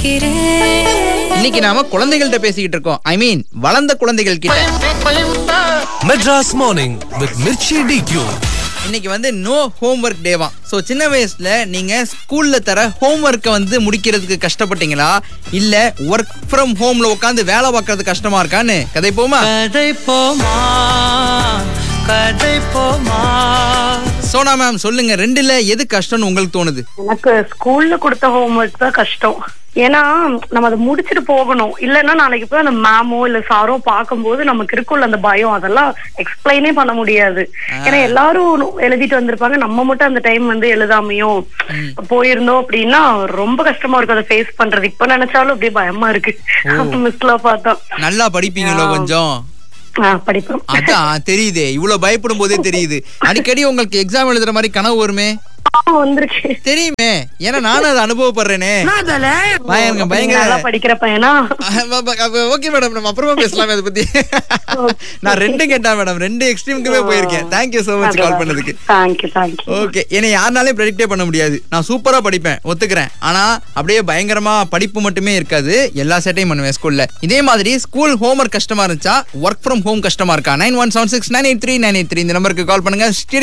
நினைக்கிறேன் இன்னைக்கு நாம குழந்தைகள்கிட்ட பேசிக்கிட்டு இருக்கோம் ஐ மீன் வளர்ந்த குழந்தைகள் கிட்ட Madras Morning with Mirchi DQ. இன்னைக்கு வந்து நோ ஹோம்ஒர்க் டேவா ஸோ சின்ன வயசுல நீங்க ஸ்கூல்ல தர ஹோம்ஒர்க்கை வந்து முடிக்கிறதுக்கு கஷ்டப்பட்டீங்களா இல்ல ஒர்க் ஃப்ரம் ஹோம்ல உட்காந்து வேலை பார்க்கறது கஷ்டமா இருக்கான்னு கதை போமா கதை போமா கதை போமா சோனா மேம் சொல்லுங்க ரெண்டுல எது கஷ்டம்னு உங்களுக்கு தோணுது எனக்கு ஸ்கூல்ல கொடுத்த ஹோம்ஒர்க் தான் கஷ்டம் ஏன்னா நம்ம அதை முடிச்சுட்டு போகணும் இல்லைன்னா நாளைக்கு போய் அந்த மேமோ இல்ல சாரோ பார்க்கும்போது நமக்கு இருக்குள்ள அந்த பயம் அதெல்லாம் எக்ஸ்பிளைனே பண்ண முடியாது ஏன்னா எல்லாரும் எழுதிட்டு வந்திருப்பாங்க நம்ம மட்டும் அந்த டைம் வந்து எழுதாமையும் போயிருந்தோம் அப்படின்னா ரொம்ப கஷ்டமா இருக்கும் அதை ஃபேஸ் பண்றது இப்ப நினைச்சாலும் அப்படியே பயமா இருக்கு மிஸ்ல பார்த்தா நல்லா படிப்பீங்களோ கொஞ்சம் ஆஹ் படிப்போம் அதான் தெரியுதே இவ்வளவு பயப்படும் போதே தெரியுது அடிக்கடி உங்களுக்கு எக்ஸாம் எழுதுற மாதிரி கனவு வருமே ஆஹ் வந்திருக்கு தெரியுமே ஏன்னா நானும் அதை அனுபவப்படுறேனே பயங்கர பயங்கர நல்லா படிக்கிற பையனா ஓகே மேடம் நம்ம அப்புறமா பேசலாம் அதை பத்தி நான் ரெண்டும் கேட்டேன் மேடம் ரெண்டு எக்ஸ்ட்ரீமுக்குமே போயிருக்கேன் தேங்க்யூ so மச் கால் பண்ணதுக்கு தேங்க்யூ தேங்க்யூ ஓகே என்னை யாருனாலையும் ப்ரெடிக்டே பண்ண முடியாது நான் சூப்பரா படிப்பேன் ஒத்துக்கிறேன் ஆனா அப்படியே பயங்கரமா படிப்பு மட்டுமே இருக்காது எல்லா செட்டையும் பண்ணுவேன் ஸ்கூல்ல இதே மாதிரி ஸ்கூல் ஹோம்ஒர்க் கஷ்டமா இருந்துச்சா ஒர்க் ஃப்ரம் ஹோம் கஷ்டமா இருக்கா nine one seven six nine eight three nine eight three இந்த நம்பருக்கு கால் பண்ணுங்க